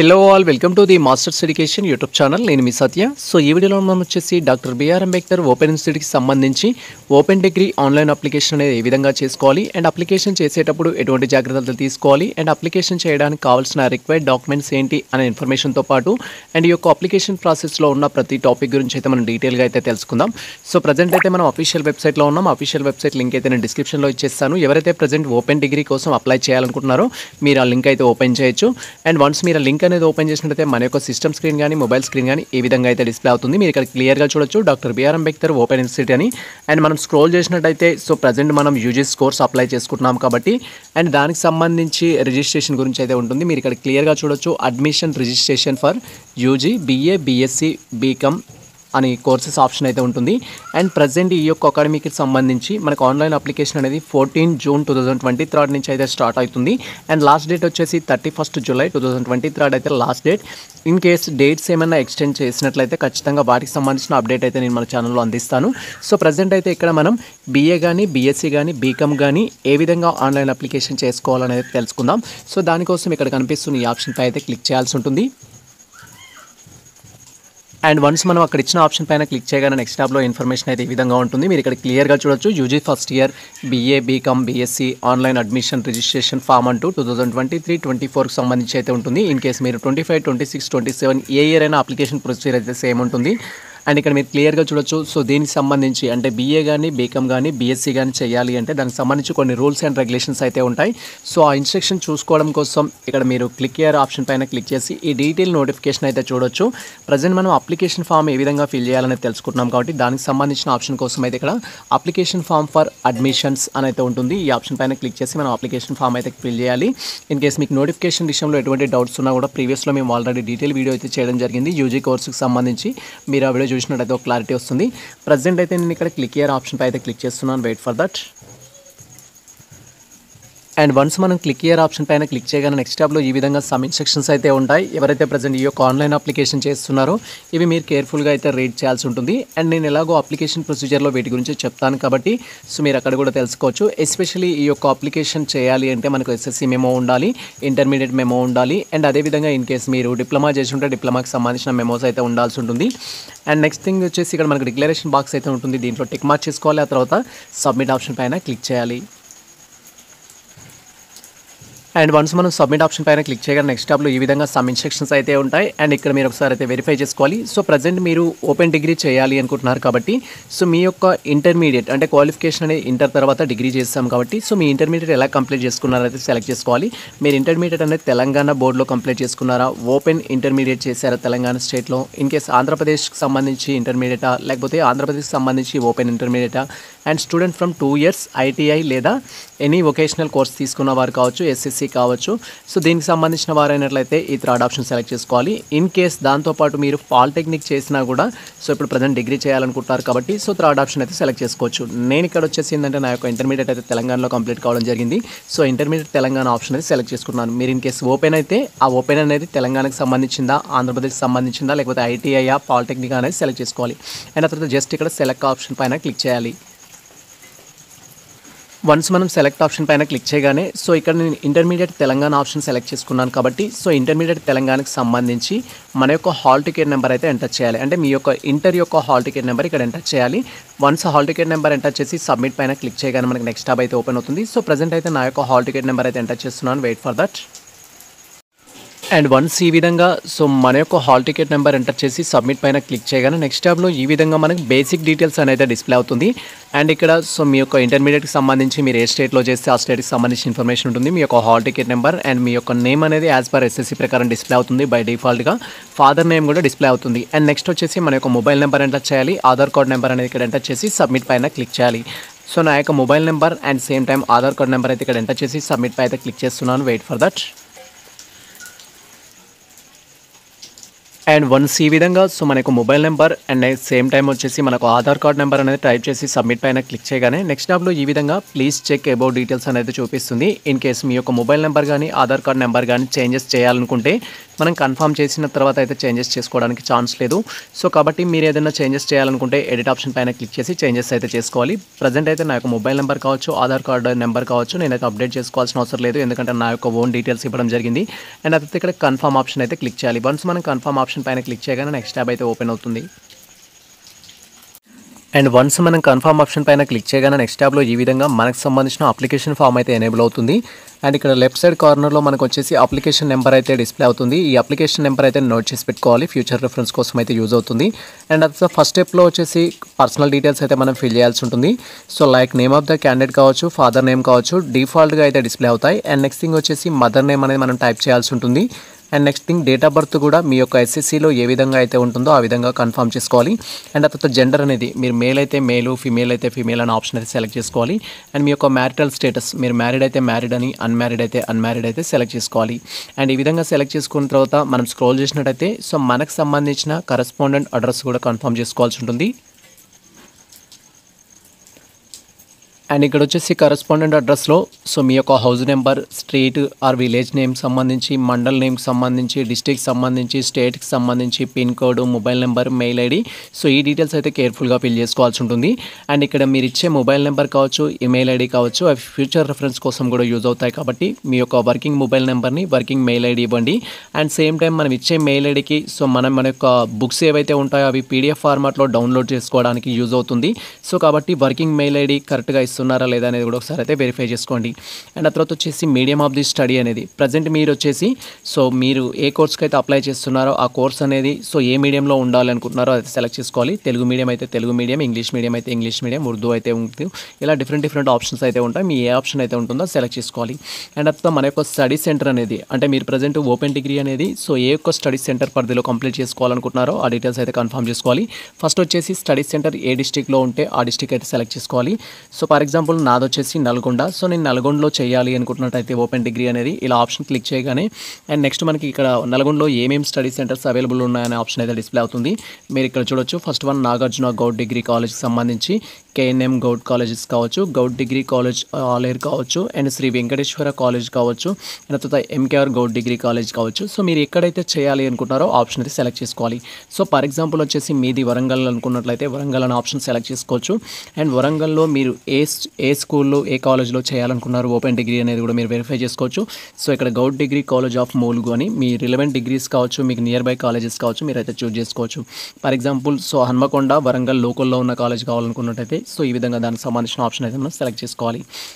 hello all welcome to the masters education YouTube channel నేను మీ సత్య so ఈ వీడియోలో మనం వచ్చేసి డాక్టర్ బిఆర్ అంబేద్కర్ ఓపెన్ ఇన్స్టిట్యూట్కి సంబంధించి ఓపెన్ డిగ్రీ ఆన్లైన్ అప్లికేషన్ అనేది ఏ విధంగా చేసుకోవాలి అండ్ అప్లికేషన్ చేసేటప్పుడు ఎటువంటి జాగ్రత్తలు తీసుకోవాలి అండ్ అప్లికేషన్ చేయడానికి కావాల్సిన రిక్వైర్డ్ డాక్యుమెంట్స్ ఏంటి అనే ఇన్ఫర్మేషన్తో పాటు అండ్ ఈ యొక్క అప్లికేషన్ ప్రాసెస్లో ఉన్న ప్రతి టాపిక్ గురించి అయితే మనం డీటెయిల్గా అయితే తెలుసుకుందాం సో ప్రజెంట్ అయితే మనం అఫీషియల్ వెబ్సైట్లో ఉన్నాం అఫీషియల్ వెబ్సైట్ లింక్ అయితే నేను డిస్క్రిప్షన్లో ఇచ్చేస్తాను ఎవరైతే ప్రజెంట్ ఓపెన్ డిగ్రీ కోసం అప్లై చేయాలనుకుంటున్నారో మీరు ఆ లింక్ అయితే ఓపెన్ చేయొచ్చు అండ్ వన్స్ మీరు ఆ లింక్ అనేది ఓపెన్ చేసినట్లయితే మన యొక్క సిస్టమ్ స్క్రీన్ కానీ మొబైల్ స్క్రీన్ కానీ ఏ విధంగా అయితే డిస్ప్లే అవుతుంది మీరు ఇక్కడ క్లియర్గా చూడొచ్చు doctor B R Ambedkar open institute అని అండ్ మనం స్క్రోల్ చేసినట్టయితే సో ప్రజెంట్ మనం యూజీస్ కోర్స్ అప్లై చేసుకుంటున్నాం కాబట్టి అండ్ దానికి సంబంధించి రిజిస్ట్రేషన్ గురించి అయితే ఉంటుంది మీరు ఇక్కడ క్లియర్గా చూడొచ్చు admission registration for UG BA BSc BCom అని కోర్సెస్ ఆప్షన్ అయితే ఉంటుంది అండ్ ప్రజెంట్ ఈ యొక్క అకాడమీకి సంబంధించి మనకు ఆన్లైన్ అప్లికేషన్ అనేది fourteen June two thousand twenty third నుంచి అయితే స్టార్ట్ అవుతుంది అండ్ లాస్ట్ డేట్ వచ్చేసి thirty first July two thousand twenty third అయితే last date in case dates ఏమైనా ఎక్స్టెండ్ చేసినట్లయితే ఖచ్చితంగా వాటికి సంబంధించిన అప్డేట్ అయితే నేను మన ఛానల్లో అందిస్తాను సో ప్రజెంట్ అయితే ఇక్కడ మనం బీఏ కానీ బీఎస్సీ కానీ బీకామ్ కానీ ఏ విధంగా ఆన్లైన్ అప్లికేషన్ చేసుకోవాలనేది తెలుసుకుందాం సో దానికోసం ఇక్కడ కనిపిస్తున్న ఈ ఆప్షన్పై అయితే క్లిక్ చేయాల్సి ఉంటుంది అండ్ వన్స్ మనం అక్కడ ఇచ్చిన ఆప్షన్ పైన క్లిక్ చేయగానే నెక్స్ట్ ట్యాబ్లో ఇన్ఫర్మేషన్ అయితే ఈ విధంగా ఉంటుంది మీరు ఇక్కడ క్లియర్గా చూడొచ్చు UG first year BA BCom BSc online admission registration form అంటూ two thousand twenty three twenty ఫోర్కి సంబంధించి అయితే ఉంటుంది ఇన్ కేస్ మీరు twenty five twenty six twenty seven a year అయినా అప్లికేషన్ ప్రొసీజర్ అయితే సేమ్ ఉంటుంది అండ్ ఇక్కడ మీరు క్లియర్గా చూడొచ్చు సో దీనికి సంబంధించి అంటే బీఏ కానీ బీకామ్ కానీ బీఎస్సీ కానీ చేయాలి అంటే దానికి సంబంధించి కొన్ని రూల్స్ అండ్ రెగ్యులేషన్స్ అయితే ఉంటాయి సో ఆ ఇన్స్ట్రక్షన్ చూసుకోవడం కోసం ఇక్కడ మీరు క్లిక్ ఇయర్ ఆప్షన్ పైన క్లిక్ చేసి ఈ డీటెయిల్ నోటిఫికేషన్ అయితే చూడొచ్చు ప్రజెంట్ మనం అప్లికేషన్ ఫామ్ ఏ విధంగా ఫిల్ చేయాలని తెలుసుకుంటున్నాం కాబట్టి దానికి సంబంధించిన ఆప్షన్ కోసం అయితే ఇక్కడ అప్లికేషన్ ఫామ్ ఫర్ అడ్మిషన్స్ అని అయితే ఉంటుంది ఈ ఆప్షన్ పైన క్లిక్ చేసి మనం అప్లికేషన్ ఫామ్ అయితే ఫిల్ చేయాలి ఇన్ కేస్ మీకు నోటిఫికేషన్ విషయంలో ఎటువంటి డౌట్స్ ఉన్నా కూడా ప్రీవియస్లో మేము ఆల్రెడీ డీటెయిల్ వీడియో అయితే చేయడం జరిగింది యూజీ కోర్సుకి సంబంధించి మీరు ఆ వీడియో చూసినట్టయితే ఒక క్లారిటీ వస్తుంది ప్రజెంట్ అయితే నేను ఇక్కడ క్లిక్ ఇయర్ ఆప్షన్ పై అయితే క్లిక్ చేస్తున్నాను wait for that and once మనం క్లిక్ ఇయర్ ఆప్షన్ పైన క్లిక్ చేయగానే నెక్స్ట్ ట్యాబ్లో ఈ విధంగా సమ్ ఇన్స్ట్రక్షన్స్ అయితే ఉంటాయి ఎవరైతే ప్రజెంట్ ఈ యొక్క ఆన్లైన్ అప్లికేషన్ చేస్తున్నారో ఇవి మీరు కేర్ఫుల్గా అయితే రీడ్ చేయాల్సి ఉంటుంది అండ్ నేను ఎలాగో అప్లికేషన్ ప్రొసీజర్లో వీటి గురించి చెప్తాను కాబట్టి సో మీరు అక్కడ కూడా తెలుసుకోవచ్చు ఎస్పెషల్లీ ఈ యొక్క అప్లికేషన్ చేయాలి అంటే మనకు ఎస్ఎస్సి మెమో ఉండాలి ఇంటర్మీడియట్ మెమో ఉండాలి అండ్ అదేవిధంగా ఇన్ కేస్ మీరు డిప్లొమా చేసి ఉంటే డిప్లొమాకి సంబంధించిన మెమోస్ అయితే ఉండాల్సి ఉంటుంది అండ్ నెక్స్ట్ థింగ్ వచ్చేసి ఇక్కడ మనకు డిక్లరేషన్ బాక్స్ అయితే ఉంటుంది దీంట్లో టిక్ మార్క్ చేసుకోవాలి ఆ తర్వాత సబ్మిట్ ఆప్షన్ పైన క్లిక్ చేయాలి అండ్ వన్స్ మనం సబ్మిట్ ఆప్షన్ పైన క్లిక్ చేయగానే నెక్స్ట్ టాబ్లో ఈ విధంగా సమ్ ఇన్స్ట్రక్షన్స్ అయితే ఉంటాయి అండ్ ఇక్కడ మీరు ఒకసారి అయితే వెరిఫై చేసుకోవాలి సో ప్రజెంట్ మీరు ఓపెన్ డిగ్రీ చేయాలి అనుకుంటున్నారు కాబట్టి సో మీ యొక్క ఇంటర్మీడియట్ అంటే క్వాలిఫికేషన్ అనేది ఇంటర్ తర్వాత డిగ్రీ చేస్తాం కాబట్టి సో మీ ఇంటర్మీడియట్ ఎలా కంప్లీట్ చేసుకున్నారో అయితే సెలెక్ట్ చేసుకోవాలి మీరు ఇంటర్మీడియట్ అనేది తెలంగాణ బోర్డులో కంప్లీట్ చేసుకున్నారా ఓపెన్ ఇంటర్మీడియట్ చేశారా తెలంగాణ స్టేట్లో ఇన్ కేస్ ఆంధ్రప్రదేశ్కి సంబంధించి ఇంటర్మీడియటా లేకపోతే ఆంధ్రప్రదేశ్కి సంబంధించి ఓపెన్ ఇంటర్మీడియటా and student from two years ITI లేదా ఎనీ వొకేషనల్ కోర్స్ తీసుకున్న వారు కావచ్చు ఎస్ఎస్సి కావచ్చు సో దీనికి సంబంధించిన వారైనట్లయితే ఈ థర్డ్ ఆప్షన్ సెలెక్ట్ చేసుకోవాలి ఇన్ కేస్ దాంతోపాటు మీరు పాలిటెక్నిక్ చేసినా కూడా సో ఇప్పుడు ప్రజెంట్ డిగ్రీ చేయాలనుకుంటున్నారు కాబట్టి సో థర్డ్ ఆప్షన్ అయితే సెలెక్ట్ చేసుకోవచ్చు నేను ఇక్కడ వచ్చేసి ఏంటంటే నా యొక్క ఇంటర్మీడియట్ అయితే తెలంగాణలో కంప్లీట్ కావడం జరిగింది సో ఇంటర్మీడియట్ తెలంగాణ ఆప్షన్ అయితే సెలెక్ట్ చేసుకున్నాను మీరు ఇన్ కేస్ ఓపెన్ అయితే ఆ ఓపెన్ అనేది తెలంగాణకు సంబంధించిందా ఆంధ్రప్రదేశ్కి సంబంధించిందా లేకపోతే ఐటీఐయా పాలిటెక్నిక్ అనేది సెలెక్ట్ చేసుకోవాలి అండ్ ఆ తర్వాత జస్ట్ ఇక్కడ సెలెక్ట్ ఆప్షన్ పైన క్లిక్ చేయాలి వన్స్ మనం సెలెక్ట్ ఆప్షన్ పైన క్లిక్ చేయగానే సో ఇక్కడ నేను ఇంటర్మీడియట్ తెలంగాణ ఆప్షన్ సెలెక్ట్ చేసుకున్నాను కాబట్టి సో ఇంటర్మీడియట్ తెలంగాణకు సంబంధించి మన యొక్క హాల్ టికెట్ నెంబర్ అయితే ఎంటర్ చేయాలి అంటే మీ యొక్క ఇంటర్ యొక్క హాల్ టికెట్ నెంబర్ ఇక్కడ ఎంటర్ చేయాలి once hall ticket number enter చేసి సబ్మిట్ పైన క్లిక్ చేయగానే మనకి నెక్స్ట్ టాబ్ అయితే ఓపెన్ అవుతుంది సో ప్రజెంట్ అయితే నా యొక్క హాల్ టికెట్ నెంబర్ అయితే ఎంటర్ చేస్తున్నాను wait for that and once ఈ విధంగా సో మన యొక్క హాల్ టికెట్ నెంబర్ ఎంటర్ చేసి సబ్మిట్ పైన క్లిక్ చేయగానే నెక్స్ట్ ట్యాబ్లో ఈ విధంగా మనకి బేసిక్ డీటెయిల్స్ అనేది డిస్ప్లే అవుతుంది అండ్ ఇక్కడ సో మీ యొక్క ఇంటర్మీడియట్కి సంబంధించి మీరు ఏ స్టేట్లో చేస్తే ఆ స్టేట్కి సంబంధించిన ఇన్ఫర్మేషన్ ఉంటుంది మీ యొక్క హాల్ టికెట్ నెంబర్ అండ్ మీ యొక్క నేమ్ అనేది యాజ్ పర్ ఎస్ఎస్సి ప్రకారం డిస్ప్లే అవుతుంది బై డిఫాల్ట్గా ఫాదర్ నేమ్ కూడా డిస్ప్లే అవుతుంది అండ్ నెక్స్ట్ వచ్చేసి మన యొక్క మొబైల్ నెంబర్ ఎంటర్ చేయాలి ఆధార్ కార్డ్ నెంబర్ అనేది ఇక్కడ ఎంటర్ చేసి సబ్మిట్ పైన క్లిక్ చేయాలి సో నా యొక్క mobile number and same time Aadhaar card number అయితే ఇక్కడ ఎంటర్ చేసి సబ్మిట్ పై అయితే క్లిక్ చేస్తున్నాను wait for that and once ఈ విధంగా సో మనకు mobile number and same time వచ్చేసి మనకు ఆధార్ కార్డ్ నెంబర్ అనేది టైప్ చేసి సబ్మిట్ పైన క్లిక్ చేయగానే నెక్స్ట్ టాబ్లో ఈ విధంగా ప్లీజ్ చెక్ అబౌట్ డీటెయిల్స్ అనేది చూపిస్తుంది ఇన్ కేస్ మీ యొక్క మొబైల్ నెంబర్ కానీ ఆధార్ కార్డ్ నెంబర్ కానీ చేంజెస్ చేయాలనుకుంటే మనం కన్ఫర్మ్ చేసిన తర్వాత అయితే చేంజెస్ చేసుకోవడానికి ఛాన్స్ లేదు సో కాబట్టి మీరు ఏదైనా చేంజెస్ చేయాలనుకుంటే ఎడిట్ ఆప్షన్ పైన క్లిక్ చేసి చేంజెస్ అయితే చేసుకోవాలి ప్రజెంట్ అయితే నా యొక్క మొబైల్ నెంబర్ కావచ్చు ఆధార్ కార్డు నెంబర్ కావచ్చు నేనైతే అప్డేట్ చేసుకోవాల్సిన అవసరం లేదు ఎందుకంటే నా యొక్క ఓన్ డీటెయిల్స్ ఇవ్వడం జరిగింది అండ్ అయితే ఇక్కడ కన్ఫర్మ్ ఆప్షన్ అయితే క్లిక్ చేయాలి వన్స్ మనం కన్ఫర్మ్ ఆప్షన్ పైన క్లిక్ చేయగానే నెక్స్ట్ ట్యాబ్ అయితే ఓపెన్ అవుతుంది అండ్ వన్స్ మనం కన్ఫర్మ్ ఆప్షన్ పైన క్లిక్ చేయగానే నెక్స్ట్ ట్యాబ్లో ఈ విధంగా మనకు సంబంధించిన అప్లికేషన్ ఫామ్ అయితే ఎనేబుల్ అవుతుంది అండ్ ఇక్కడ లెఫ్ట్ సైడ్ కార్నర్లో మనకు వచ్చేసి అప్లికేషన్ నెంబర్ అయితే డిస్ప్లే అవుతుంది ఈ అప్లికేషన్ నెంబర్ అయితే నోట్ చేసి పెట్టుకోవాలి ఫ్యూచర్ రెఫరెన్స్ కోసం అయితే యూజ్ అవుతుంది అండ్ అది ఫస్ట్ స్టెప్లో వచ్చేసి పర్సనల్ డీటెయిల్స్ అయితే మనం ఫిల్ చేయాల్సి ఉంటుంది so like name of the candidate కావచ్చు ఫాదర్ నేమ్ కావచ్చు డిఫాల్ట్గా అయితే డిస్ప్లే అవుతాయి అండ్ నెక్స్ట్ థింగ్ వచ్చేసి మదర్ నేమ్ అనేది మనం టైప్ చేయాల్సి ఉంటుంది and next thing date of birth కూడా మీ యొక్క ఎస్ఎస్సిలో ఏ విధంగా అయితే ఉంటుందో ఆ విధంగా కన్ఫర్మ్ చేసుకోవాలి అండ్ ఆ తర్వాత జెండర్ అనేది మీరు మేల్ అయితే మేలు ఫీమేల్ అయితే ఫీమేల్ అనే ఆప్షన్ అయితే సెలెక్ట్ చేసుకోవాలి అండ్ మీ యొక్క మ్యారిటల్ స్టేటస్ మీరు మ్యారీడ్ అయితే మ్యారీడ్ అని అన్మ్యారీడ్ అయితే అన్మ్యారీడ్ అయితే సెలెక్ట్ చేసుకోవాలి అండ్ ఈ విధంగా సెలెక్ట్ చేసుకున్న తర్వాత మనం స్క్రోల్ చేసినట్టయితే సో మనకు సంబంధించిన కరస్పాండెంట్ అడ్రస్ కూడా కన్ఫర్మ్ చేసుకోవాల్సి ఉంటుంది అండ్ ఇక్కడ వచ్చేసి కరస్పాండెంట్ అడ్రస్లో సో మీ యొక్క house number street or village name సంబంధించి మండల్ నేమ్కి సంబంధించి డిస్టిక్ సంబంధించి స్టేట్కి సంబంధించి pin code mobile number mail ID so ఈ డీటెయిల్స్ అయితే కేర్ఫుల్గా ఫిల్ చేసుకోవాల్సి ఉంటుంది అండ్ ఇక్కడ మీరు ఇచ్చే మొబైల్ నెంబర్ కావచ్చు ఈమెయిల్ ఐడి కావచ్చు అవి ఫ్యూచర్ రెఫరెన్స్ కోసం కూడా యూజ్ అవుతాయి కాబట్టి మీ యొక్క వర్కింగ్ మొబైల్ నెంబర్ని వర్కింగ్ మెయిల్ ఐడి ఇవ్వండి అండ్ సేమ్ టైం మనం ఇచ్చే మెయిల్ ఐడికి సో మనం మన యొక్క బుక్స్ ఏవైతే ఉంటాయో అవి పీడిఎఫ్ ఫార్మాట్లో డౌన్లోడ్ చేసుకోవడానికి యూజ్ అవుతుంది సో కాబట్టి వర్కింగ్ మెయిల్ ఐడి కరెక్ట్గా ఇస్తున్నారా లేదా అనేది కూడా ఒకసారి అయితే వెరిఫై చేసుకోండి అండ్ ఆ తర్వాత వచ్చేసి మీడియం ఆఫ్ ది స్టడీ అనేది ప్రజెంట్ మీరు వచ్చేసి సో మీరు ఏ కోర్స్కి అయితే అప్లై చేస్తున్నారో ఆ కోర్స్ అనేది సో ఏ మీడియంలో ఉండాలి అనుకుంటున్నారో అది సెలెక్ట్ చేసుకోవాలి తెలుగు మీడియం అయితే తెలుగు మీడియం ఇంగ్లీష్ మీడియం అయితే ఇంగ్లీష్ మీడియం ఉర్దూ అయితే ఉంటుంది ఇలా డిఫరెంట్ డిఫరెంట్ ఆప్షన్స్ అయితే ఉంటాయి మీ ఏ ఆప్షన్ అయితే ఉంటుందో సెలెక్ట్ చేసుకోవాలి అండ్ ఆ తర్వాత మన యొక్క స్టడీ సెంటర్ అనేది అంటే మీరు ప్రజెంట్ ఓపెన్ డిగ్రీ అనేది సో ఏ యొక్క స్టడీ సెంటర్ పరిధిలో కంప్లీట్ చేసుకోవాలనుకుంటున్నారో ఆ డీటెయిల్స్ అయితే కన్ఫర్మ్ చేసుకోవాలి ఫస్ట్ వచ్చేసి స్టడీ సెంటర్ ఏ డిస్టిక్లో ఉంటే ఆ డిస్టిక్ అయితే సెలెక్ట్ చేసుకోవాలి సో ఫర్ ఎగ్జాంపుల్ నాది వచ్చేసి నల్గొండ సో నేను నల్గొండలో చేయాలి అనుకుంటున్నట్టయితే ఓపెన్ డిగ్రీ అనేది ఇలా ఆప్షన్ క్లిక్ చేయగానే అండ్ నెక్స్ట్ మనకి ఇక్కడ నల్గొండలో ఏమేమి స్టడీ సెంటర్స్ అవైలబుల్ ఉన్నాయనే ఆప్షన్ అయితే డిస్ప్లే అవుతుంది మీరు ఇక్కడ చూడొచ్చు first one Nagarjuna Goud degree కాలేజ్కి సంబంధించి కేఎన్ఎం గౌడ్ కాలేజెస్ కావచ్చు గౌడ్ డిగ్రీ కాలేజ్ ఆలేర్ కావచ్చు అండ్ శ్రీ వెంకటేశ్వర కాలేజ్ కావచ్చు అండ్ తర్వాత ఎంకేఆర్ గౌడ్ డిగ్రీ కాలేజ్ కావచ్చు సో మీరు ఎక్కడైతే చేయాలి అనుకుంటారో ఆప్షన్ అయితే సెలెక్ట్ చేసుకోవాలి సో ఫర్ ఎగ్జాంపుల్ వచ్చేసి మీది వరంగల్ అనుకున్నట్లయితే వరంగల్ అనే ఆప్షన్ సెలెక్ట్ చేసుకోవచ్చు అండ్ వరంగల్లో మీరు ఏ ఏ స్కూల్లో ఏ కాలేజ్లో చేయాలనుకున్నారు ఓపెన్ డిగ్రీ అనేది కూడా మీరు వెరిఫై చేసుకోవచ్చు సో ఇక్కడ గౌడ్ డిగ్రీ కాలేజ్ ఆఫ్ మూలుగు అని మీ రిలవెంట్ డిగ్రీస్ కావచ్చు మీకు నియర్ బై కాలేజెస్ కావచ్చు మీరు అయితే చూస్ చేసుకోవచ్చు for example so Hanamkonda Warangal లోకల్లో ఉన్న కాలేజ్ కావాలనుకున్నట్టయితే సో ఈ విధంగా దానికి సంబంధించిన ఆప్షన్ అయితే మనం సెలెక్ట్ చేసుకోవాలి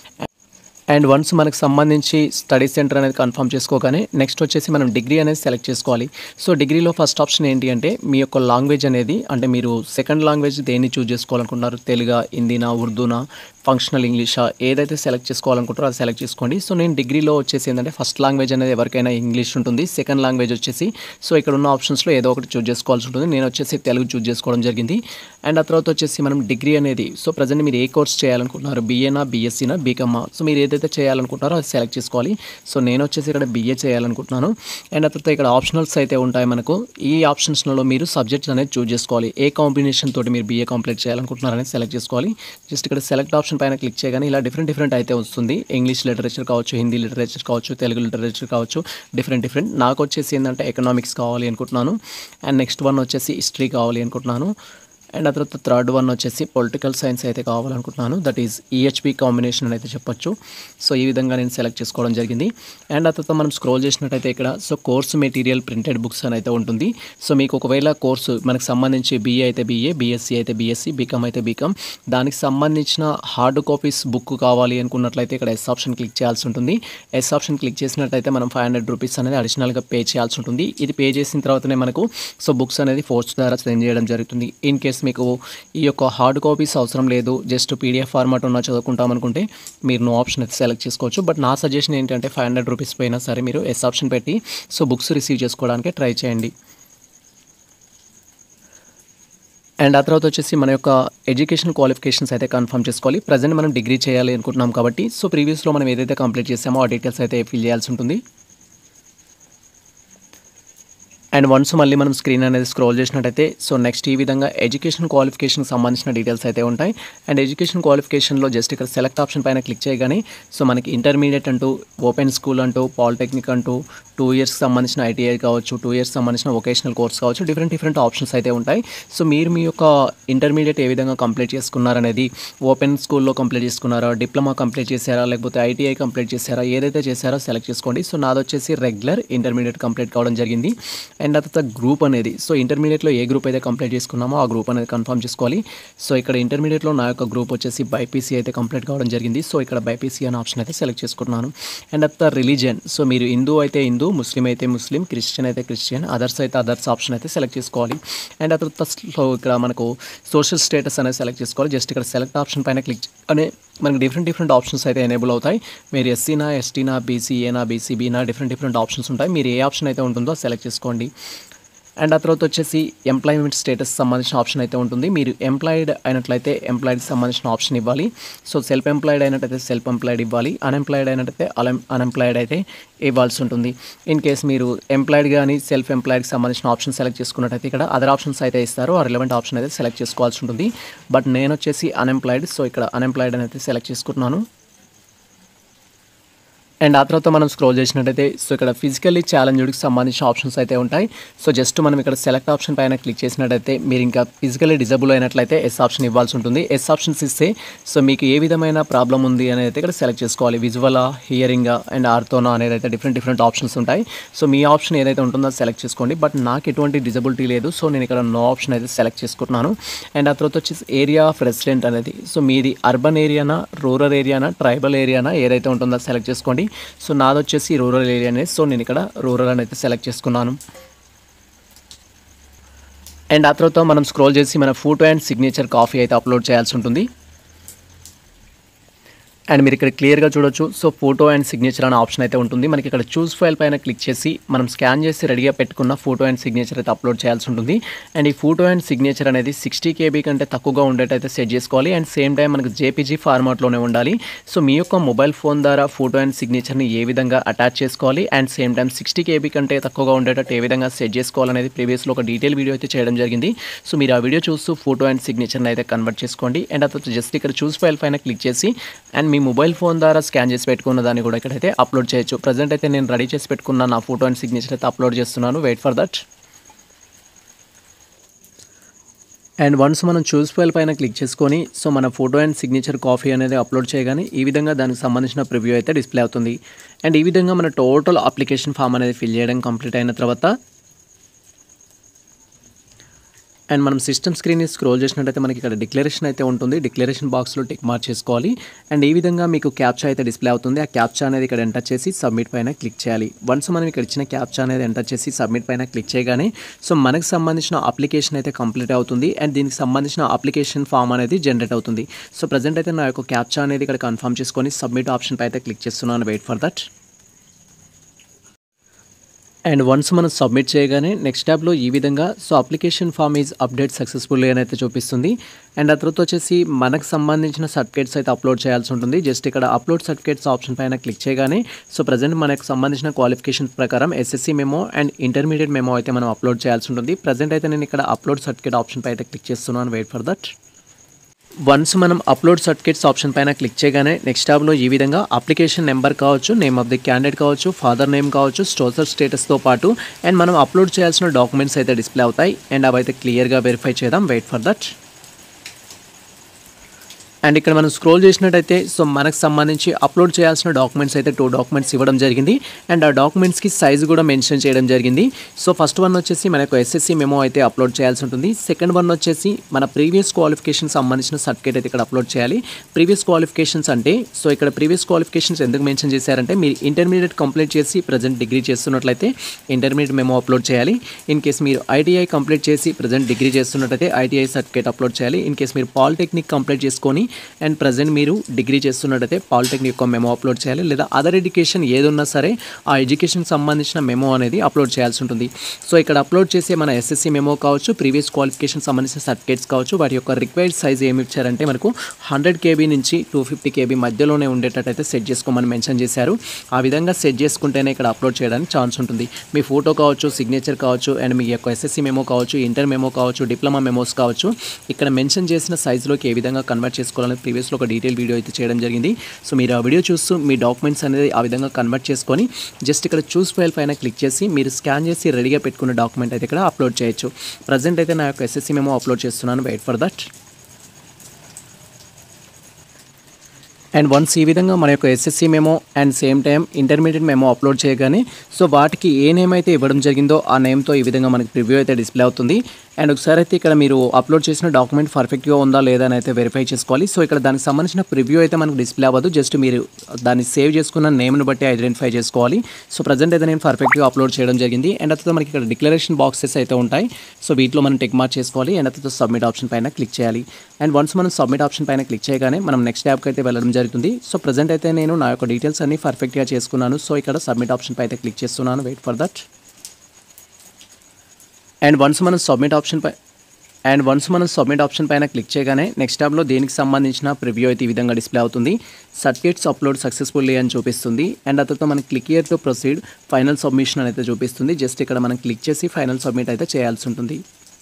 అండ్ వన్స్ మనకు సంబంధించి స్టడీ సెంటర్ అనేది కన్ఫర్మ్ చేసుకోగానే నెక్స్ట్ వచ్చేసి మనం డిగ్రీ అనేది సెలెక్ట్ చేసుకోవాలి సో డిగ్రీలో ఫస్ట్ ఆప్షన్ ఏంటి అంటే మీ యొక్క లాంగ్వేజ్ అనేది అంటే మీరు సెకండ్ లాంగ్వేజ్ దేన్ని చూస్ చేసుకోవాలనుకుంటున్నారు తెలుగా హిందీనా ఉర్దూనా ఫంక్షనల్ ఇంగ్లీషా ఏదైతే సెలెక్ట్ చేసుకోవాలనుకుంటారో అది సెలెక్ట్ చేసుకోండి సో నేను డిగ్రీలో వచ్చేసి ఏంటంటే ఫస్ట్ లాంగ్వేజ్ అనేది ఎవరికైనా ఇంగ్లీష్ ఉంటుంది సెకండ్ లాంగ్వేజ్ వచ్చేసి సో ఇక్కడ ఉన్న ఆప్షన్స్లో ఏదో ఒకటి చూస్ చేసుకోవాల్సి ఉంటుంది నేను వచ్చేసి తెలుగు చూస్ చేసుకోవడం జరిగింది అండ్ ఆ తర్వాత వచ్చేసి మనం డిగ్రీ అనేది సో ప్రజెంట్ మీరు ఏ కోర్స్ చేయాలనుకుంటున్నారు బీఏనా బీఎస్సీనా బీకమ్మా సో మీరు ఏదైతే చేయాలనుకుంటారో అది సెలెక్ట్ చేసుకోవాలి సో నేను వచ్చేసి ఇక్కడ బీఏ చేయాలనుకుంటున్నాను అండ్ ఆ తర్వాత ఇక్కడ ఆప్షనల్స్ అయితే ఉంటాయి మనకు ఈ ఆప్షన్స్లో మీరు సబ్జెక్ట్స్ అనేది చూస్ చేసుకోవాలి ఏ కాంబినేషన్ తోటి మీరు బీఏ కంప్లీట్ చేయాలనుకుంటున్నారు అనేది సెలెక్ట్ చేసుకోవాలి జస్ట్ ఇక్కడ సెలెక్ట్ ఆప్షన్ పైన క్లిక్ చేయగానే ఇలా డిఫరెంట్ డిఫరెంట్ అయితే వస్తుంది ఇంగ్లీష్ లిటరేచర్ కావచ్చు హిందీ లిటరేచర్ కావచ్చు తెలుగు లిటరేచర్ కావచ్చు డిఫరెంట్ డిఫరెంట్ నాకు వచ్చేసి ఏంటంటే ఎకనామిక్స్ కావాలి అనుకుంటున్నాను అండ్ నెక్స్ట్ వన్ వచ్చేసి హిస్టరీ కావాలి అనుకుంటున్నాను అండ్ ఆ తర్వాత థర్డ్ వన్ వచ్చేసి పొలిటికల్ సైన్స్ అయితే కావాలనుకుంటున్నాను దట్ ఈస్ ఈహెచ్పి కాంబినేషన్ అని అయితే చెప్పొచ్చు సో ఈ విధంగా నేను సెలెక్ట్ చేసుకోవడం జరిగింది అండ్ ఆ తర్వాత మనం స్క్రోల్ చేసినట్టయితే ఇక్కడ so course material printed books అని అయితే ఉంటుంది సో మీకు ఒకవేళ కోర్సు మనకు సంబంధించి బీఏ అయితే బీఏ బీఎస్సీ అయితే బీఎస్సీ బీకామ్ అయితే బీకామ్ దానికి సంబంధించిన హార్డ్ కాపీస్ బుక్ కావాలి అనుకున్నట్లయితే ఇక్కడ ఎస్ ఆప్షన్ క్లిక్ చేయాల్సి ఉంటుంది ఎస్ ఆప్షన్ క్లిక్ చేసినట్టయితే మనం ఫైవ్ హండ్రెడ్ రూపీస్ అనేది అడిషనల్గా పే చేయాల్సి ఉంటుంది ఇది పే చేసిన తర్వాతనే మనకు సో బుక్స్ అనేది ఫోర్స్ ద్వారా సెండ్ చేయడం జరుగుతుంది ఇన్ కేస్ మీకు ఈ యొక్క హార్డ్ కాపీస్ అవసరం లేదు జస్ట్ పీడిఎఫ్ ఫార్మాట్ ఉన్న చదువుకుంటాం అనుకుంటే మీరు నో ఆప్షన్ అయితే సెలెక్ట్ చేసుకోవచ్చు బట్ నా సజెషన్ ఏంటంటే ఫైవ్ హండ్రెడ్ రూపీస్ పోయినా సరే మీరు ఎస్ ఆప్షన్ పెట్టి సో బుక్స్ రిసీవ్ చేసుకోవడానికి ట్రై చేయండి అండ్ ఆ తర్వాత వచ్చేసి మన యొక్క ఎడ్యుకేషన్ క్వాలిఫికేషన్స్ అయితే కన్ఫర్మ్ చేసుకోవాలి ప్రజెంట్ మనం డిగ్రీ చేయాలి అనుకుంటున్నాం కాబట్టి సో ప్రీవియస్లో మనం ఏదైతే కంప్లీట్ చేసామో ఆ డీటెయిల్స్ అయితే ఫిల్ చేయాల్సి ఉంటుంది అండ్ వన్స్ మళ్ళీ మనం స్క్రీన్ అనేది స్క్రోల్ చేసినట్టయితే సో నెక్స్ట్ ఈ విధంగా ఎడ్యుకేషన్ క్వాలిఫికేషన్కి సంబంధించిన డీటెయిల్స్ అయితే ఉంటాయి అండ్ ఎడ్యుకేషన్ క్వాలిఫికేషన్లో జస్ట్ ఇక్కడ సెలెక్ట్ ఆప్షన్ పైన క్లిక్ చేయగానే సో మనకి ఇంటర్మీడియట్ అంటూ ఓపెన్ స్కూల్ అంటూ పాలిటెక్నిక్ అంటూ టూ ఇయర్స్కి సంబంధించిన ఐటీఐ కావచ్చు టూ ఇయర్స్ సంబంధించిన వొకేషనల్ కోర్స్ కావచ్చు డిఫరెంట్ డిఫరెంట్ ఆప్షన్స్ అయితే ఉంటాయి సో మీరు మీ యొక్క ఇంటర్మీడియట్ ఏ విధంగా కంప్లీట్ చేసుకున్నారనేది ఓపెన్ స్కూల్లో కంప్లీట్ చేసుకున్నారా డిప్లొమా కంప్లీట్ చేశారా లేకపోతే ఐటీఐ కంప్లీట్ చేశారా ఏదైతే చేశారో సెలెక్ట్ చేసుకోండి సో నాది వచ్చేసి రెగ్యులర్ ఇంటర్మీడియట్ కంప్లీట్ కావడం జరిగింది అండ్ ఆ తర్వాత గ్రూప్ అనేది సో ఇంటర్మీడియట్లో ఏ గ్రూప్ అయితే కంప్లీట్ చేసుకున్నామో ఆ గ్రూప్ అనేది కన్ఫర్మ్ చేసుకోవాలి సో ఇక్కడ ఇంటర్మీడియట్లో నా యొక్క గ్రూప్ వచ్చేసి బైపీసీ అయితే కంప్లీట్ కావడం జరిగింది సో ఇక్కడ బైపీసీ అనే ఆప్షన్ అయితే సెలెక్ట్ చేసుకుంటున్నాను అండ్ అత్త రిలీజియన్ సో మీరు హిందూ అయితే హిందూ ముస్లిం అయితే ముస్లిం క్రిస్టియన్ అయితే క్రిస్టియన్ అదర్స్ అయితే అదర్స్ ఆప్షన్ అయితే సెలెక్ట్ చేసుకోవాలి అండ్ ఆ తర్వాత సో ఇక్కడ మనకు సోషల్ స్టేటస్ అనేది సెలెక్ట్ చేసుకోవాలి జస్ట్ ఇక్కడ సెలెక్ట్ ఆప్షన్ పైన క్లిక్ అనే మనకి డిఫరెంట్ డిఫరెంట్ ఆప్షన్స్ అయితే ఎనేబుల్ అవుతాయి మీరు ఎస్సీనా ఎస్టీనా బీసీఏనా బీసీబీనా డిఫరెంట్ డిఫరెంట్ ఆప్షన్స్ ఉంటాయి మీరు ఏ ఆప్షన్ అయితే ఉంటుందో సెలెక్ట్ చేసుకోండి అండ్ ఆ తర్వాత వచ్చేసి ఎంప్లాయ్మెంట్ స్టేటస్ సంబంధించిన ఆప్షన్ అయితే ఉంటుంది మీరు ఎంప్లాయిడ్ అయినట్లయితే ఎంప్లాయిడ్కి సంబంధించిన ఆప్షన్ ఇవ్వాలి సో సెల్ఫ్ ఎంప్లాయిడ్ అయినట్టయితే సెల్ఫ్ ఎంప్లాయిడ్ ఇవ్వాలి అన్ఎంప్లాయిడ్ అయినట్టయితే అన్ అన్ఎంప్లాయిడ్ అయితే ఇవ్వాల్సి ఉంటుంది ఇన్ కేస్ మీరు ఎంప్లాయిడ్ కానీ సెల్ఫ్ ఎంప్లాయిడ్కి సంబంధించిన ఆప్షన్ సెలెక్ట్ చేసుకున్నట్టయితే ఇక్కడ అదర్ ఆప్షన్స్ అయితే ఇస్తారు ఆ రిలవెంట్ ఆప్షన్ అయితే సెలెక్ట్ చేసుకోవాల్సి ఉంటుంది బట్ నేను వచ్చేసి అన్ఎంప్లాయిడ్ సో ఇక్కడ అన్ఎంప్లాయిడ్ అని అయితే సెలెక్ట్ చేసుకుంటున్నాను అండ్ ఆ తర్వాత మనం స్క్రోల్ చేసినట్టయితే సో ఇక్కడ ఫిజికల్లీ ఛాలెంజ్డ్కి సంబంధించిన ఆప్షన్స్ అయితే ఉంటాయి సో జస్ట్ మనం ఇక్కడ సెలెక్ట్ ఆప్షన్ పైన క్లిక్ చేసినట్టయితే మీరు ఇంకా ఫిజికల్లీ డిజబుల్ అయినట్లయితే ఎస్ ఆప్షన్ ఇవ్వాల్సి ఉంటుంది ఎస్ ఆప్షన్స్ ఇస్తే సో మీకు ఏ విధమైన ప్రాబ్లం ఉంది అనేది అయితే ఇక్కడ సెలెక్ట్ చేసుకోవాలి విజువలా హియరింగా అండ్ ఆర్థోనా అనేది అయితే డిఫరెంట్ డిఫరెంట్ ఆప్షన్స్ ఉంటాయి సో మీ ఆప్షన్ ఏదైతే ఉంటుందో సెలెక్ట్ చేసుకోండి బట్ నాకు ఎటువంటి డిజబిలిటీ లేదు సో నేను ఇక్కడ నో ఆప్షన్ అయితే సెలెక్ట్ చేసుకుంటున్నాను అండ్ ఆ తర్వాత వచ్చేసి ఏరియా ఆఫ్ రెసిడెంట్ అనేది సో మీది అర్బన్ ఏరియానా రూరల్ ఏరియానా ట్రైబల్ ఏరియానా ఏదైతే ఉంటుందో సెలెక్ట్ చేసుకోండి సో నాది వచ్చేసి రూరల్ ఏరియా అనేది సో నేను ఇక్కడ రూరల్ అని అయితే సెలెక్ట్ చేసుకున్నాను అండ్ ఆ తర్వాత మనం స్క్రోల్ చేసి మన ఫోటో అండ్ సిగ్నేచర్ కాఫీ అయితే అప్లోడ్ చేయాల్సి ఉంటుంది అండ్ మీరు ఇక్కడ క్లియర్గా చూడొచ్చు సో ఫోటో అండ్ సిగ్నేచర్ అనే ఆప్షన్ అయితే ఉంటుంది మనకి ఇక్కడ చూస్ ఫైల్ పైన క్లిక్ చేసి మనం స్కాన్ చేసి రెడీగా పెట్టుకున్న ఫోటో అండ్ సిగ్నేచర్ అయితే అప్లోడ్ చేయాల్సి ఉంటుంది అండ్ ఈ ఫోటో అండ్ సిగ్నేచర్ అనేది సిక్స్టీ కేబీ కంటే తక్కువగా ఉండేటైతే సెట్ చేసుకోవాలి అండ్ సేమ్ టైం మనకి జేపీజీ ఫార్మాట్లోనే ఉండాలి సో మీ యొక్క మొబైల్ ఫోన్ ద్వారా ఫోటో అండ్ సిగ్నేచర్ని ఏ విధంగా అటాచ్ చేసుకోవాలి and same time sixty KB కంటే తక్కువగా ఉండేటట్టు ఏ విధంగా సెట్ చేసుకోవాలనేది ప్రీవియస్లో ఒక డీటెయిల్ వీడియో అయితే చేయడం జరిగింది సో మీరు ఆ వీడియో చూస్తూ ఫోటో అండ్ సిగ్నేచర్ని అయితే కన్వర్ట్ చేసుకోండి అండ్ ఆ తర్వాత జస్ట్ ఇక్కడ చూస్ ఫైల్ పైన క్లిక్ చేసి అండ్ మీ మొబైల్ ఫోన్ ద్వారా స్కాన్ చేసి పెట్టుకున్న దాన్ని కూడా ఇక్కడైతే అప్లోడ్ చేయొచ్చు ప్రజెంట్ అయితే నేను రెడీ చేసి పెట్టుకున్న నా ఫోటో అండ్ సిగ్నేచర్ అయితే అప్లోడ్ చేస్తున్నాను wait for that and once మనం చూస్ ఫైల్ పైన క్లిక్ చేసుకొని సో మన ఫోటో అండ్ సిగ్నేచర్ కాఫీ అనేది అప్లోడ్ చేయగానే ఈ విధంగా దానికి సంబంధించిన ప్రివ్యూ అయితే డిస్ప్లే అవుతుంది అండ్ ఈ విధంగా మన టోటల్ అప్లికేషన్ ఫామ్ అనేది ఫిల్ చేయడం కంప్లీట్ అయిన తర్వాత అండ్ మనం సిస్టమ్ స్క్రీన్ని స్క్రోల్ చేసినట్టయితే మనకి ఇక్కడ డిక్లరేషన్ అయితే ఉంటుంది డిక్లరేషన్ బాక్స్లో టిక్ మార్క్ చేసుకోవాలి అండ్ ఈ విధంగా మీకు క్యాప్చా అయితే డిస్ప్లే అవుతుంది ఆ క్యాప్చా అనేది ఇక్కడ ఎంటర్ చేసి సబ్మిట్ పైన క్లిక్ చేయాలి వన్స్ మనం ఇక్కడ ఇచ్చిన క్యాప్చా అనేది ఎంటర్ చేసి సబ్మిట్ పైన క్లిక్ చేయగానే సో మనకు సంబంధించిన అప్లికేషన్ అయితే కంప్లీట్ అవుతుంది అండ్ దీనికి సంబంధించిన అప్లికేషన్ ఫామ్ అనేది జనరేట్ అవుతుంది సో ప్రజెంట్ అయితే నా యొక్క క్యాప్చా అనేది ఇక్కడ కన్ఫర్మ్ చేసుకొని సబ్మిట్ ఆప్షన్ పై అయితే క్లిక్ చేస్తున్నాను wait for that and once మనం సబ్మిట్ చేయగానే నెక్స్ట్ ట్యాబ్లో ఈ విధంగా so application form is update successfully అని అయితే చూపిస్తుంది అండ్ ఆ తర్వాత వచ్చేసి మనకు సంబంధించిన సర్టిఫికేట్స్ అయితే అప్లోడ్ చేయాల్సి ఉంటుంది జస్ట్ ఇక్కడ అప్లోడ్ సర్టిఫికేట్స్ ఆప్షన్ పైన క్లిక్ చేయగానే సో ప్రజెంట్ మనకు సంబంధించిన క్వాలిఫికేషన్ ప్రకారం SSC memo and intermediate memo అయితే మనం అప్లోడ్ చేయాల్సి ఉంటుంది ప్రజెంట్ అయితే నేను ఇక్కడ అప్లోడ్ సర్టిఫికేట్ ఆప్షన్ పై అయితే క్లిక్ చేస్తున్నాను వెయిట్ ఫర్ దట్ వన్స్ మనం అప్లోడ్ సర్టిఫికేట్స్ ఆప్షన్ పైన క్లిక్ చేయగానే నెక్స్ట్ ట్యాబ్లో ఈ విధంగా అప్లికేషన్ నెంబర్ కావచ్చు నేమ్ ఆఫ్ ది క్యాండిడేట్ కావచ్చు ఫాదర్ నేమ్ కావచ్చు సోషల్ స్టేటస్తో పాటు అండ్ మనం అప్లోడ్ చేయాల్సిన డాక్యుమెంట్స్ అయితే డిస్ప్లే అవుతాయి అండ్ అవి అయితే క్లియర్గా వెరిఫై చేద్దాం వెయిట్ ఫర్ దట్ అండ్ ఇక్కడ మనం స్క్రోల్ చేసినట్టయితే సో మనకు సంబంధించి అప్లోడ్ చేయాల్సిన డాక్యుమెంట్స్ అయితే టూ డాక్యుమెంట్స్ ఇవ్వడం జరిగింది అండ్ ఆ డాక్యుమెంట్స్కి సైజు కూడా మెన్షన్ చేయడం జరిగింది సో ఫస్ట్ వన్ వచ్చేసి మనకు ఎస్ఎస్సి మెమో అయితే అప్లోడ్ చేయాల్సి ఉంటుంది సెకండ్ వన్ వచ్చేసి మన ప్రీవియస్ క్వాలిఫికేషన్ సంబంధించిన సర్టిఫికేట్ అయితే ఇక్కడ అప్లోడ్ చేయాలి ప్రీవియస్ క్వాలిఫికేషన్స్ అంటే సో ఇక్కడ ప్రీవియస్ క్వాలిఫికేషన్స్ ఎందుకు మెన్షన్ చేశారంటే మీరు ఇంటర్మీడియట్ కంప్లీట్ చేసి ప్రజెంట్ డిగ్రీ చేస్తున్నట్లయితే ఇంటర్మీడియట్ మెమో అప్లోడ్ చేయాలి ఇన్ కేస్ మీరు ఐటీఐ కంప్లీట్ చేసి ప్రజెంట్ డిగ్రీ చేస్తున్నట్లయితే ఐటీఐ సర్టిఫికేట్ అప్లోడ్ చేయాలి ఇన్ కేస్ మీరు పాలిటెక్నిక్ కంప్లీట్ చేసుకొని అండ్ ప్రజెంట్ మీరు డిగ్రీ చేస్తున్నట్టయితే పాలిటెక్నిక్ యొక్క మెమో అప్లోడ్ చేయాలి లేదా అదర్ ఎడ్యుకేషన్ ఏదున్నా సరే ఆ ఎడ్యుకేషన్ సంబంధించిన మెమో అనేది అప్లోడ్ చేయాల్సి ఉంటుంది సో ఇక్కడ అప్లోడ్ చేసే మన ఎస్ఎస్సి మెమో కావచ్చు ప్రీవియస్ క్వాలిఫికేషన్ సంబంధించిన సర్టిఫికేట్స్ కావచ్చు వాటి యొక్క రిక్వైర్డ్ సైజ్ ఏమి ఇచ్చారంటే మనకు హండ్రెడ్ కేబీ నుంచి టూ ఫిఫ్టీ కేబీ మధ్యలోనే ఉండేటట్టయితే సెట్ చేసుకోమని మెన్షన్ చేశారు ఆ విధంగా సెట్ చేసుకుంటేనే ఇక్కడ అప్లోడ్ చేయడానికి ఛాన్స్ ఉంటుంది మీ ఫోటో కావచ్చు సిగ్నేచర్ కావచ్చు అండ్ మీ యొక్క ఎస్ఎస్సి మెమో కావచ్చు ఇంటర్ మెమో కావచ్చు డిప్లొమా మెమోస్ కావచ్చు ఇక్కడ మెన్షన్ చేసిన సైజులోకి ఏ విధంగా కన్వర్ట్ చేసుకోవాలని ప్రీవియస్లో ఒక డీటెయిల్ వీడియో అయితే చేయడం జరిగింది సో మీరు ఆ వీడియో చూస్తూ మీ డాక్యుమెంట్స్ అనేది ఆ విధంగా కన్వర్ట్ చేసుకొని జస్ట్ ఇక్కడ చూస్ ఫైల్ పైన క్లిక్ చేసి మీరు స్కాన్ చేసి రెడీగా పెట్టుకున్న డాక్యుమెంట్ అయితే ఇక్కడ అప్లోడ్ చేయొచ్చు ప్రజెంట్ అయితే నా యొక్క ఎస్ఎస్సి మెమో అప్లోడ్ చేస్తున్నాను wait for that and once ఈ విధంగా మన యొక్క SSC memo and same time intermediate memo upload చేయగానే సో వాటికి ఏ నేమ్ అయితే ఇవ్వడం జరిగిందో ఆ నేమ్తో ఈ విధంగా మనకి ప్రివ్యూ అయితే డిస్ప్లే అవుతుంది అండ్ ఒకసారి అయితే ఇక్కడ మీరు అప్లోడ్ చేసిన డాక్యుమెంట్ పర్ఫెక్ట్గా ఉందా లేదా అని అయితే వెరిఫై చేసుకోవాలి సో ఇక్కడ దానికి సంబంధించిన ప్రివ్యూ అయితే మనకు డిస్ప్లే అవ్వదు జస్ట్ మీరు దాన్ని సేవ్ చేసుకున్న నేమ్ని బట్టి ఐడెంటిఫై చేసుకోవాలి సో ప్రజెంట్ అయితే నేను పర్ఫెక్ట్గా అప్లోడ్ చేయడం జరిగింది అండ్ అతను మనకి ఇక్కడ డిక్లరేషన్ బాక్సెస్ అయితే ఉంటాయి సో వీటిలో మనం టిక్ మార్క్ చేసుకోవాలి అండ్ అతను సబ్మిట్ ఆప్షన్ పైన క్లిక్ చేయాలి అండ్ వన్స్ మనం సబ్మిట్ ఆప్షన్ పైన క్లిక్ చేయగానే మనం నెక్స్ట్ యాప్కి అయితే వెళ్ళడం జరుగుతుంది సో ప్రజెంట్ అయితే నేను నా యొక్క డీటెయిల్స్ అన్ని పర్ఫెక్ట్గా చేసుకున్నాను సో ఇక్కడ సబ్మిట్ ఆప్షన్ పై అయితే క్లిక్ చేస్తున్నాను wait for that and once మనం సబ్మిట్ ఆప్షన్ పై అండ్ వన్స్ మనం సబ్మిట్ ఆప్షన్ పైన క్లిక్ చేయగానే నెక్స్ట్ ట్యాబ్లో దేనికి సంబంధించిన ప్రివ్యూ అయితే ఈ విధంగా డిస్ప్లే అవుతుంది సర్టిఫికేట్స్ అప్లోడ్ సక్సెస్ఫుల్లీ అని చూపిస్తుంది అండ్ ఆ తర్వాత మనం click here to proceed final submission అని అయితే చూపిస్తుంది జస్ట్ ఇక్కడ మనం క్లిక్ చేసి ఫైనల్ సబ్మిట్ అయితే చేయాల్సి ఉంటుంది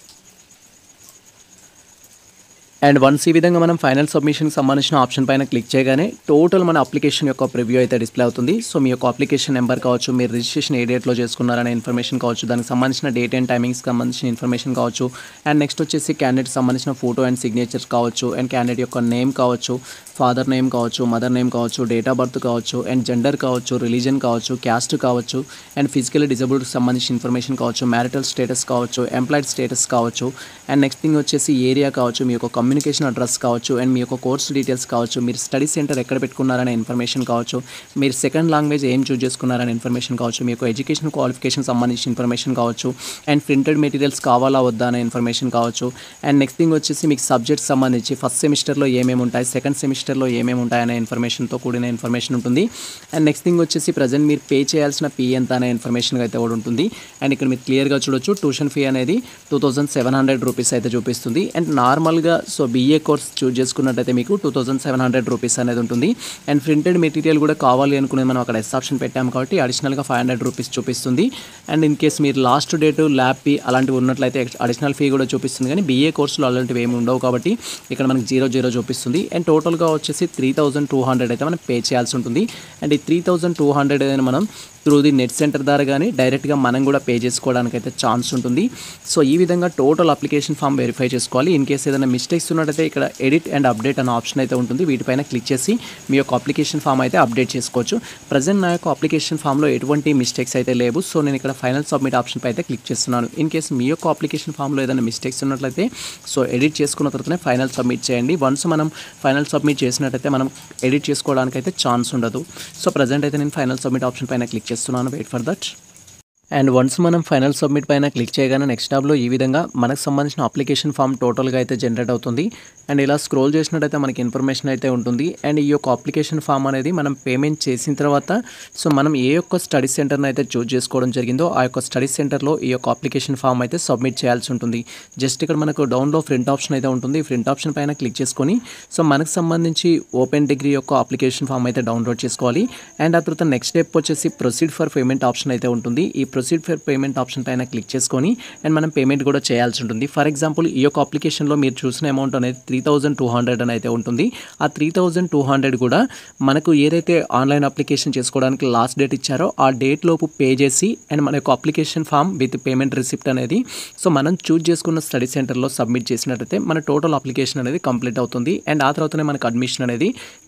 అండ్ వన్స్ ఈ విధంగా మనం ఫైనల్ సబ్మిషన్కి సంబంధించిన ఆప్షన్ పైన క్లిక్ చేయగానే టోటల్ మన అప్లికేషన్ యొక్క ప్రివ్యూ అయితే డిస్ప్లే అవుతుంది సో మీ యొక్క అప్లికేషన్ నెంబర్ కావచ్చు మీరు రిజిస్ట్రేషన్ ఏ డేట్లో చేసుకున్నారనే ఇన్ఫర్మేషన్ కావచ్చు దానికి సంబంధించిన డేట్ అండ్ టైమింగ్స్కి సంబంధించిన ఇన్ఫర్మేషన్ కావచ్చు అండ్ నెక్స్ట్ వచ్చేసి క్యాండిడేట్ సంబంధించిన ఫోటో అండ్ సిగ్నేచర్స్ కావచ్చు అండ్ క్యాండిడేట్ యొక్క నేమ్ కావచ్చు ఫాదర్ నేమ్ కావచ్చు మదర్ నేమ్ కావచ్చు డేట్ ఆఫ్ బర్త్ కావచ్చు అండ్ జెండర్ కావచ్చు రిలీజన్ కావచ్చు క్యాస్ట్ కావచ్చు అండ్ ఫిజికల్ డిజబుల్డ్కి సంబంధించిన ఇన్ఫర్మేషన్ కావచ్చు మ్యారిటల్ స్టేటస్ కావచ్చు ఎంప్లాయిడ్ స్టేటస్ కావచ్చు అండ్ నెక్స్ట్ థింగ్ వచ్చేసి ఏరియా కావచ్చు మీ యొక్క కమ్యూనికేషన్ అడ్రస్ కావచ్చు అండ్ మీ యొక్క కోర్స్ డీటెయిల్స్ కావచ్చు మీరు స్టడీ సెంటర్ ఎక్కడ పెట్టుకున్నారనే ఇన్ఫర్మేషన్ కావచ్చు మీరు సెకండ్ లాంగ్వేజ్ ఏం చూస్ చేసుకున్నారనే ఇన్ఫర్మేషన్ కావచ్చు మీ యొక్క ఎడ్యుకేషన్ క్వాలిఫికేషన్ సంబంధించిన ఇన్ఫర్మేషన్ కావచ్చు అండ్ ప్రింటెడ్ మెటీరియల్స్ కావాలా వద్దా అనే ఇన్ఫర్మేషన్ కావచ్చు అండ్ నెక్స్ట్ థింగ్ వచ్చేసి మీకు సబ్జెక్ట్స్ సంబంధించి ఫస్ట్ సెమిస్టర్లో ఏమేమి ఉంటాయి సెకండ్ సెమిస్టర్లో ఏమేమి ఉంటాయనే ఇన్ఫర్మేషన్తో కూడిన ఇన్ఫర్మేషన్ ఉంటుంది అండ్ నెక్స్ట్ థింగ్ వచ్చేసి ప్రజెంట్ మీరు పే చేయాల్సిన ఫీ ఎంత అనే ఇన్ఫర్మేషన్ అయితే కూడా ఉంటుంది అండ్ ఇక్కడ మీరు క్లియర్గా చూడొచ్చు ట్యూషన్ ఫీ అనేది two thousand seven hundred rupees అయితే చూపిస్తుంది అండ్ నార్మల్గా సో బీఏ కోర్స్ చూస్ చేసుకున్నట్టయితే మీకు two thousand seven hundred rupees అనేది ఉంటుంది అండ్ ప్రింటెడ్ మెటీరియల్ కూడా కావాలి అనుకునే మనం అక్కడ ఎస్ ఆప్షన్ పెట్టాము కాబట్టి అడిషనల్గా ఫైవ్ హండ్రెడ్ రూపీస్ చూపిస్తుంది అండ్ ఇన్ కేస్ మీరు లాస్ట్ డేట్ ల్యాబ్ ఫీ అలాంటివి ఉన్నట్లయితే అడిషనల్ ఫీ కూడా చూపిస్తుంది కానీ బీఏ కోర్సులో అలాంటివి ఏమి ఉండవు కాబట్టి ఇక్కడ మనకి జీరో జీరో చూపిస్తుంది అండ్ టోటల్గా వచ్చేసి త్రీ థౌజండ్ టూ హండ్రెడ్ అయితే మనం పే చేయాల్సి ఉంటుంది అండ్ ఈ త్రీ థౌజండ్ టూ హండ్రెడ్ అనేది మనం త్రూ ది నెట్ సెంటర్ ద్వారా కానీ డైరెక్ట్గా మనం కూడా పే చేసుకోవడానికి అయితే ఛాన్స్ ఉంటుంది సో ఈ విధంగా టోటల్ అప్లికేషన్ ఫామ్ వెరిఫై చేసుకోవాలి ఇన్ కేసు ఏదైనా మిస్టేక్స్ ఉన్నట్టయితే ఇక్కడ ఎడిట్ అండ్ అప్డేట్ అనే ఆప్షన్ అయితే ఉంటుంది వీటిపైన క్లిక్ చేసి మీ యొక్క అప్లికేషన్ ఫామ్ అయితే అప్డేట్ చేసుకోవచ్చు ప్రజెంట్ నా యొక్క అప్లికేషన్ ఫామ్లో ఎటువంటి మిస్టేక్స్ అయితే లేవు సో నేను ఇక్కడ ఫైనల్ సబ్మిట్ ఆప్షన్ పై అయితే క్లిక్ చేస్తున్నాను ఇన్ కేసు మీ యొక్క అప్లికేషన్ ఫామ్లో ఏదైనా మిస్టేక్స్ ఉన్నట్లయితే సో ఎడిట్ చేసుకున్న తర్వాతనే ఫైనల్ సబ్మిట్ చేయండి వన్స్ మనం ఫైనల్ సబ్మిట్ చేసినట్టయితే మనం ఎడిట్ చేసుకోవడానికి అయితే ఛాన్స్ ఉండదు సో ప్రజెంట్ అయితే నేను ఫైనల్ సబ్మిట్ ఆప్షన్ పైన క్లిక్ చేస్తున్నాను wait for that and once మనం ఫైనల్ సబ్మిట్ పైన క్లిక్ చేయగానే నెక్స్ట్ టాబ్లో ఈ విధంగా మనకు సంబంధించిన అప్లికేషన్ ఫామ్ టోటల్గా అయితే జనరేట్ అవుతుంది అండ్ ఇలా స్క్రోల్ చేసినట్టయితే మనకి ఇన్ఫర్మేషన్ అయితే ఉంటుంది అండ్ ఈ యొక్క అప్లికేషన్ ఫామ్ అనేది మనం పేమెంట్ చేసిన తర్వాత సో మనం ఏ యొక్క స్టడీ సెంటర్ని అయితే చూస్ చేసుకోవడం జరిగిందో ఆ యొక్క స్టడీ సెంటర్లో ఈ యొక్క అప్లికేషన్ ఫామ్ అయితే సబ్మిట్ చేయాల్సి ఉంటుంది జస్ట్ ఇక్కడ మనకు డౌన్లో ప్రింట్ ఆప్షన్ అయితే ఉంటుంది ప్రింట్ ఆప్షన్ పైన క్లిక్ చేసుకొని సో మనకు సంబంధించి ఓపెన్ డిగ్రీ యొక్క అప్లికేషన్ ఫామ్ అయితే డౌన్లోడ్ చేసుకోవాలి అండ్ ఆ తర్వాత నెక్స్ట్ స్టెప్ వచ్చేసి ప్రొసీడ్ ఫర్ పేమెంట్ ఆప్షన్ అయితే ఉంటుంది ఈ ప్రొసీడ్ ఫర్ పేమెంట్ ఆప్షన్ పైన క్లిక్ చేసుకొని అండ్ మనం పేమెంట్ కూడా చేయాల్సి ఉంటుంది ఫర్ ఎగ్జాంపుల్ ఈ యొక్క అప్లికేషన్లో మీరు చూసిన అమౌంట్ అనేది త్రీ థౌజండ్ టూ హండ్రెడ్ అని అయితే ఉంటుంది ఆ త్రీ థౌజండ్ టూ హండ్రెడ్ కూడా మనకు ఏదైతే ఆన్లైన్ అప్లికేషన్ చేసుకోవడానికి లాస్ట్ డేట్ ఇచ్చారో ఆ డేట్ లోపు పే చేసి అండ్ మన యొక్క application form with payment receipt అనేది సో మనం చూజ్ చేసుకున్న స్టడీ సెంటర్లో సబ్మిట్ చేసినట్టయితే మన టోటల్ అప్లికేషన్ అనేది కంప్లీట్ అవుతుంది అండ్ ఆ తర్వాతనే మనకు అడ్మిషన్ అనేది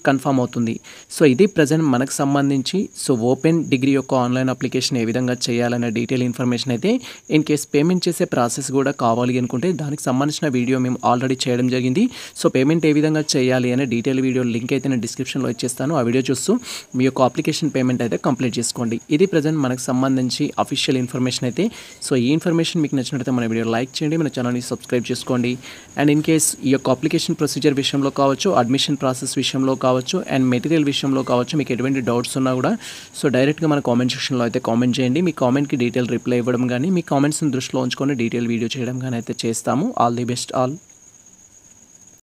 కన్ఫర్మ్ అవుతుంది సో ఇది ప్రజెంట్ మనకు సంబంధించి సో ఓపెన్ డిగ్రీ యొక్క ఆన్లైన్ అప్లికేషన్ ఏ విధంగా చేయాలనే డీటెయిల్ ఇన్ఫర్మేషన్ అయితే ఇన్ కేస్ పేమెంట్ చేసే ప్రాసెస్ కూడా కావాలి అనుకుంటే దానికి సంబంధించిన వీడియో మేము ఆల్రెడీ చేయడం జరిగింది సో పేమెంట్ ఏ విధంగా చేయాలి అనే డీటెయిల్ వీడియో లింక్ అయితే నేను డిస్క్రిప్షన్లో ఇచ్చేస్తాను ఆ వీడియో చూస్తూ మీ యొక్క అప్లికేషన్ పేమెంట్ అయితే కంప్లీట్ చేసుకోండి ఇది ప్రజెంట్ మనకు సంబంధించి అఫీషియల్ ఇన్ఫర్మేషన్ అయితే సో ఈ ఇన్ఫర్మేషన్ మీకు నచ్చినట్లయితే మన వీడియో లైక్ చేయండి మన ఛానల్ని సబ్స్క్రైబ్ చేసుకోండి అండ్ ఇన్ కేస్ ఈ యొక్క అప్లికేషన్ ప్రొసీజర్ విషయంలో కావచ్చు అడ్మిషన్ ప్రాసెస్ విషయంలో కావచ్చు అండ్ మెటీరియల్ విషయంలో కావచ్చు మీకు ఎటువంటి డౌట్స్ ఉన్నా కూడా సో డైరెక్ట్గా మన కామెంట్ సెక్షన్లో అయితే కామెంట్ చేయండి మీ కామెంట్కి డీటెయిల్ రిప్లై ఇవ్వడం కానీ మీ కామెంట్స్ని దృష్టిలో ఉంచుకొని డీటెయిల్ వీడియో చేయడం కానీ అయితే చేస్తాము ఆల్ ది బెస్ట్ ఆల్